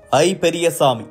ஐ பெரியசாமி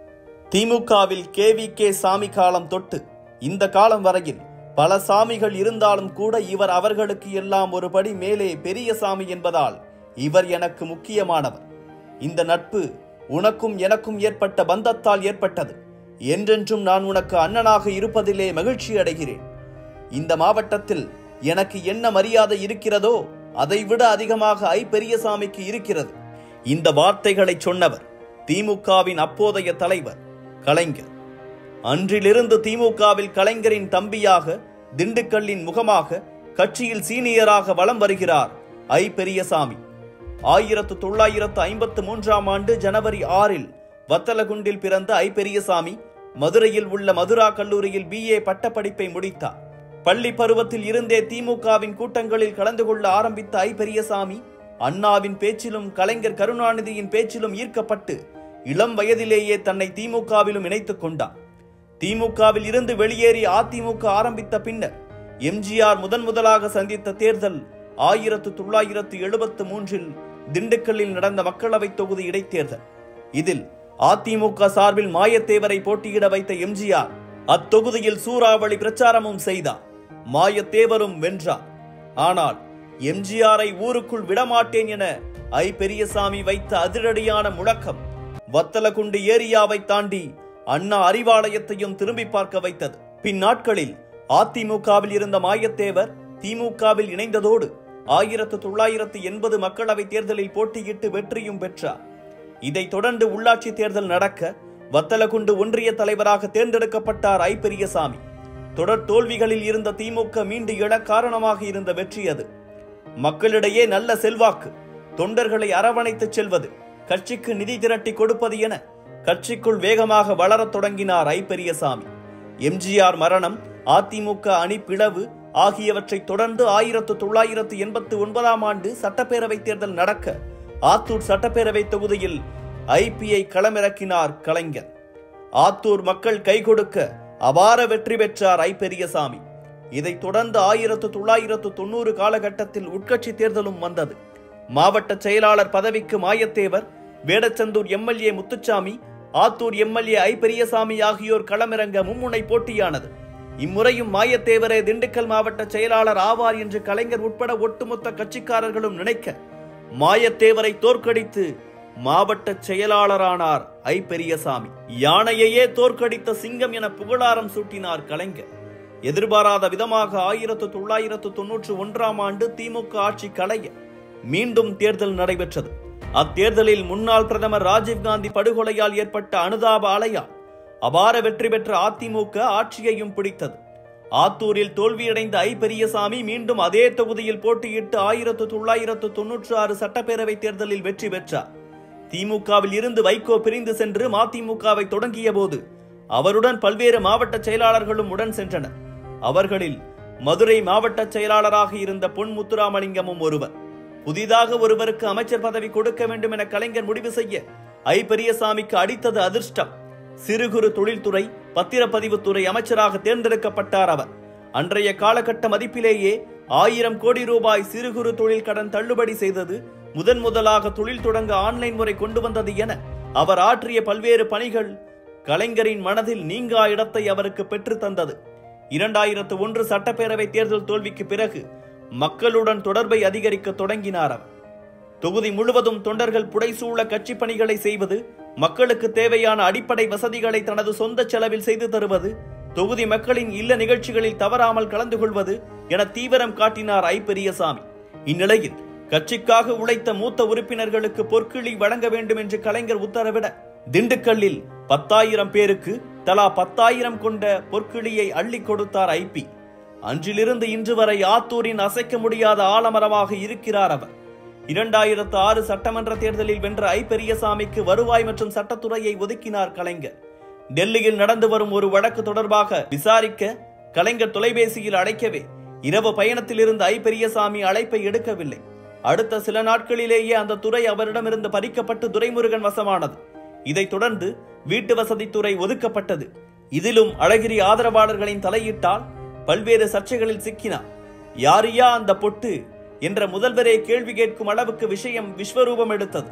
திமுகவில் KV K சாமி காலம் தொட்டு இந்த காலம் வரையில் பல சாமிகள் இருந்தாலும் கூட இவர் அவர்களுக்கு எல்லாம் ஒரு படி மேலே பெரிய சாமி என்பதால் இவர் எனக்கு முக்கியமானவர் இந்த நட்பு உனக்கும் எனக்கும் ஏற்பட்ட பந்தத்தால் ஏற்பட்டது என்றென்றும் நான் உனக்கு அண்ணனாக இருப்பதிலே மகிழ்ச்சி அடைகிறேன் இந்த மாவட்டத்தில் எனக்கு என்ன மரியாதை இருக்கிறதோ அதைவிட அதிகமாக ஐ பெரியசாமிக்கு இருக்கிறது இந்த வார்த்தைகளை சொன்னவர் திமுகவின் அப்போதைய தலைவர் கலைஞர் அன்றிலிருந்து திமுகவில் கலைஞரின் தம்பியாக திண்டுக்கல்லின் முகமாக கட்சியில் சீனியராக வலம் வருகிறார் ஐ பெரியசாமி ஆயிரத்து தொள்ளாயிரத்து ஐம்பத்து மூன்றாம் ஆண்டு ஜனவரி ஆறில் வத்தலகுண்டில் பிறந்த ஐ பெரியசாமி மதுரையில் உள்ள மதுரா கல்லூரியில் பிஏ பட்டப்படிப்பை முடித்தார் பள்ளி பருவத்தில் இருந்தே திமுகவின் கூட்டங்களில் கலந்து கொள்ள ஆரம்பித்த ஐ பெரியசாமி அண்ணாவின் பேச்சிலும் கலைஞர் கருணாநிதியின் பேச்சிலும் ஈர்க்கப்பட்டு இளம் வயதிலேயே தன்னை திமுகவிலும் இணைத்துக் கொண்டார் திமுகவில் இருந்து வெளியேறி அதிமுக ஆரம்பித்த பின்னர் எம்ஜிஆர் முதன் முதலாக சந்தித்த தேர்தல் ஆயிரத்து தொள்ளாயிரத்து எழுபத்து மூன்றில் திண்டுக்கல்லில் நடந்த மக்களவைத் தொகுதி இடைத்தேர்தல் இதில் அதிமுக சார்பில் மாயத்தேவரை போட்டியிட வைத்த எம்ஜிஆர் அத்தொகுதியில் சூறாவளி பிரச்சாரமும் செய்தார் மாயத்தேவரும் வென்றார் ஆனால் எம்ஜிஆரை ஊருக்குள் விடமாட்டேன் என ஐ பெரியசாமி வைத்த அதிரடியான முழக்கம் வத்தலகுண்டு ஏரியாவை தாண்டி அண்ணா அறிவாலயத்தையும் திரும்பி பார்க்க வைத்தது பின்னாட்களில் அதிமுகவில் இருந்த மாயத்தேவர் திமுகவில் இணைந்ததோடு ஆயிரத்து தொள்ளாயிரத்து எண்பது மக்களவைத் தேர்தலில் போட்டியிட்டு வெற்றியும் பெற்றார் இதைத் தொடர்ந்து உள்ளாட்சி தேர்தல் நடக்க வத்தலகுண்டு ஒன்றிய தலைவராக தேர்ந்தெடுக்கப்பட்டார் ஐ பெரியசாமி தொடர் தோல்விகளில் இருந்த திமுக மீண்டு எழ காரணமாக இருந்த வெற்றி அது மக்களிடையே நல்ல செல்வாக்கு தொண்டர்களை அரவணைத்துச் செல்வது கட்சிக்கு நிதி திரட்டி கொடுப்பது என கட்சிக்குள் வேகமாக வளரத் தொடங்கினார் ஐ பெரியசாமி எம்ஜிஆர் மரணம் அதிமுக அணி பிளவு ஆகியவற்றை தொடர்ந்து ஆயிரத்து தொள்ளாயிரத்து எண்பத்து ஒன்பதாம் ஆண்டு சட்டப்பேரவை தேர்தல் நடக்க ஆத்தூர் சட்டப்பேரவை தொகுதியில் ஐபிஐ களமிறக்கினார் கலைஞர் ஆத்தூர் மக்கள் கை கொடுக்க அபார வெற்றி பெற்றார் ஐ பெரியசாமி இதைத் தொடர்ந்து ஆயிரத்து தொள்ளாயிரத்து தொண்ணூறு காலகட்டத்தில் உட்கட்சி தேர்தலும் வந்தது மாவட்ட செயலாளர் பதவிக்கு Mayathevar Vedasandur MLA Muthusamy Attur MLA I Periyasamy ஆகியோர் களமிறங்க மும்முனை போட்டியானது இம்முறையும் மாயத்தேவரே திண்டுக்கல் மாவட்ட செயலாளர் ஆவார் என்று கலைஞர் உட்பட ஒட்டுமொத்த கட்சிக்காரர்களும் நினைக்க மாயத்தேவரை தோற்கடித்து மாவட்ட செயலாளரானார் ஐ பெரியசாமி யானையையே தோற்கடித்த சிங்கம் என புகழாரம் சூட்டினார் கலைஞர் எதிர்பாராத விதமாக ஆயிரத்து தொள்ளாயிரத்து தொன்னூற்று ஒன்றாம் ஆண்டு திமுக ஆட்சி களைய மீண்டும் தேர்தல் நடைபெற்றது அத்தேர்தலில் முன்னாள் பிரதமர் ராஜீவ்காந்தி படுகொலையால் ஏற்பட்ட அனுதாப அலையால் அபார வெற்றி பெற்ற அதிமுக ஆட்சியையும் பிடித்தது ஆத்தூரில் தோல்வியடைந்த ஐ பெரியசாமி மீண்டும் அதே தொகுதியில் போட்டியிட்டு ஆயிரத்து தொள்ளாயிரத்து தொன்னூற்று ஆறு சட்டப்பேரவை தேர்தலில் வெற்றி பெற்றார் திமுகவில் இருந்து வைகோ பிரிந்து சென்று மதிமுகவை தொடங்கிய போது அவருடன் பல்வேறு மாவட்ட செயலாளர்களும் உடன் சென்றனர் அவர்களில் மதுரை மாவட்ட செயலாளராக இருந்த பொன் முத்துராமலிங்கமும் ஒருவர் புதிதாக ஒருவருக்கு அமைச்சர் பதவி கொடுக்க வேண்டும் என கலைஞர் முடிவு செய்ய ஐ பெரியசாமிக்கு அடித்தது அதிர்ஷ்டம் சிறு குறு தொழில்துறை பத்திரப்பதிவுத்துறை அமைச்சராக தேர்ந்தெடுக்கப்பட்டார் அவர் அன்றைய காலகட்ட மதிப்பிலேயே ஆயிரம் கோடி ரூபாய் சிறு குறு தொழில் கடன் தள்ளுபடி செய்தது முதன் முதலாக தொழில் தொடங்க ஆன்லைன் முறை கொண்டு வந்தது என அவர் ஆற்றிய பல்வேறு பணிகள் கலைஞரின் மனதில் நீங்கா இடத்தை அவருக்கு பெற்று தந்தது இரண்டாயிரத்து ஒன்று சட்டப்பேரவை தேர்தல் தோல்விக்கு பிறகு மக்களுடன் தொடர்பை அதிகரிக்க தொடங்கினார் அவர் தொகுதி முழுவதும் தொண்டர்கள் புடைசூழ கட்சி பணிகளை செய்வது மக்களுக்கு தேவையான அடிப்படை வசதிகளை தனது சொந்த செலவில் செய்து தருவது தொகுதி மக்களின் இல்ல நிகழ்ச்சிகளில் தவறாமல் கலந்து கொள்வது என தீவிரம் காட்டினார் ஐ பெரியசாமி இந்நிலையில் கட்சிக்காக உழைத்த மூத்த உறுப்பினர்களுக்கு பொற்கிழி வழங்க வேண்டும் என்று கலைஞர் உத்தரவிட திண்டுக்கல்லில் பத்தாயிரம் பேருக்கு தலா பத்தாயிரம் கொண்ட பொற்கிழியை அள்ளி கொடுத்தார் ஐபி அன்றிலிருந்து இன்று வரை ஆத்தூரின் அசைக்க முடியாத ஆலமரமாக இருக்கிறார் அவர் இரண்டாயிரத்து ஆறு சட்டமன்ற தேர்தலில் வென்ற ஐ பெரியசாமிக்கு வருவாய் மற்றும் சட்டத்துறையை ஒதுக்கினார் கலைஞர் டெல்லியில் நடந்து வரும் ஒரு வழக்கு தொடர்பாக விசாரிக்க கலைஞர் தொலைபேசியில் அழைக்கவே இரவு பயணத்தில் இருந்த ஐ பெரியசாமி அழைப்பை எடுக்கவில்லை அடுத்த சில நாட்களிலேயே அந்த துறை அவரிடமிருந்து பறிக்கப்பட்டு துரைமுருகன் வசமானது இதைத் தொடர்ந்து வீட்டு வசதித்துறை ஒதுக்கப்பட்டது இதிலும் அழகிரி ஆதரவாளர்களின் தலையிட்டால் பல்வேறு சர்ச்சைகளில் சிக்கினார் யாரியா அந்த பொட்டு என்ற முதல்வரே கேள்வி கேட்கும் அளவுக்கு விஷயம் விஸ்வரூபம் எடுத்தது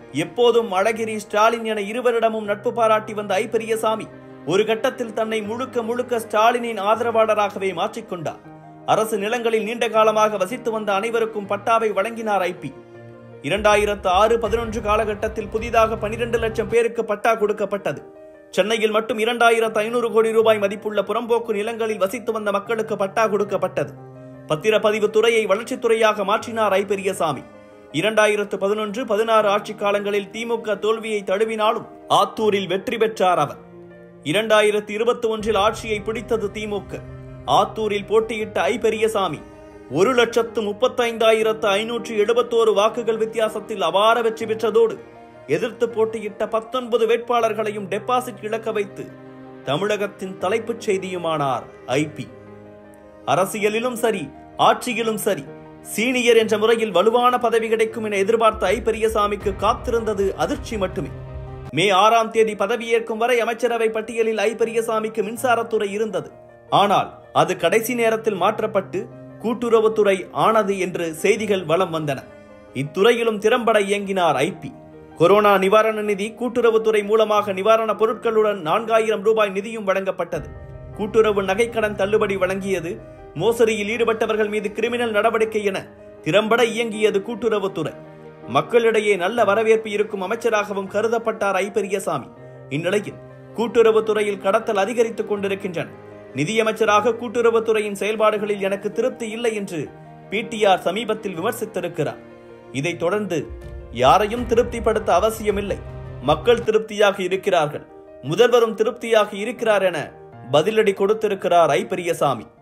எப்போதும் அழகிரி ஸ்டாலின் என இருவரிடமும் நட்பு பாராட்டி வந்த ஐ பெரியசாமி ஒரு கட்டத்தில் தன்னை முழுக்க முழுக்க ஸ்டாலினின் ஆதரவாளராகவே மாற்றிக்கொண்டார் அரசு நிலங்களில் நீண்ட காலமாக வசித்து வந்த அனைவருக்கும் பட்டாவை வழங்கினார் ஐபி இரண்டாயிரத்து ஆறு பதினொன்று காலகட்டத்தில் புதிதாக பனிரெண்டு லட்சம் பேருக்கு பட்டா கொடுக்கப்பட்டது சென்னையில் மட்டும் இரண்டாயிரத்து ஐநூறு கோடி ரூபாய் மதிப்புள்ள புறம்போக்கு நிலங்களில் வசித்து வந்த மக்களுக்கு பட்டா கொடுக்கப்பட்டது பத்திரப்பதிவு துறையை வளர்ச்சித்துறையாக மாற்றினார் ஐ பெரியசாமி இரண்டாயிரத்து பதினொன்று பதினாறு ஆட்சி காலங்களில் திமுக தோல்வியை தழுவினாலும் ஆத்தூரில் வெற்றி பெற்றார் அவர் இரண்டாயிரத்து இருபத்தி ஒன்றில் ஆட்சியை பிடித்தது திமுக ஆத்தூரில் போட்டியிட்ட ஐ பெரியசாமி ஒரு லட்சத்து முப்பத்தைந்தாயிரத்து ஐநூற்று எழுபத்தோரு வாக்குகள் வித்தியாசத்தில் அபார வெற்றி பெற்றதோடு எதிர்த்து போட்டியிட்ட பத்தொன்பது வேட்பாளர்களையும் டெபாசிட் இழக்க வைத்து தமிழகத்தின் தலைப்புச் செய்தியுமானார் ஐபி அரசியலிலும் சரி ஆட்சியிலும் சரி சீனியர் என்ற முறையில் வலுவான பதவி கிடைக்கும் என எதிர்பார்த்த ஐ பெரியசாமிக்கு காத்திருந்தது அதிர்ச்சி மட்டுமே மே ஆறாம் தேதி பதவியேற்கும் வரை அமைச்சரவை பட்டியலில் ஐ பெரியசாமிக்கு மின்சாரத்துறை இருந்தது ஆனால் அது கடைசி நேரத்தில் மாற்றப்பட்டு கூட்டுறவுத்துறை ஆனது என்று செய்திகள் வலம் வந்தன இத்துறையிலும் திறம்பட இயங்கினார் ஐபி கொரோனா நிவாரண நிதி கூட்டுறவுத்துறை மூலமாக நிவாரணப் பொருட்களுடன் நான்காயிரம் ரூபாய் நிதியும் வழங்கப்பட்டது கூட்டுறவு நகைக்கடன் தள்ளுபடி வழங்கியது மோசடியில் ஈடுபட்டவர்கள் மீது கிரிமினல் நடவடிக்கை என திறம்பட இயங்கியது கூட்டுறவுத்துறை மக்களிடையே நல்ல வரவேற்பு இருக்கும் அமைச்சராகவும் கருதப்பட்டார் ஐ பெரியசாமி இந்நிலையில் கூட்டுறவுத்துறையில் கடத்தல் அதிகரித்துக் கொண்டிருக்கின்றன நிதியமைச்சராக கூட்டுறவுத்துறையின் செயல்பாடுகளில் எனக்கு திருப்தி இல்லை என்று பிடிஆர் சமீபத்தில் விமர்சித்திருக்கிறார் இதைத் தொடர்ந்து யாரையும் திருப்திப்படுத்த அவசியமில்லை மக்கள் திருப்தியாக இருக்கிறார்கள் முதல்வரும் திருப்தியாக இருக்கிறார் என பதிலடி கொடுத்திருக்கிறார் ஐ பெரியசாமி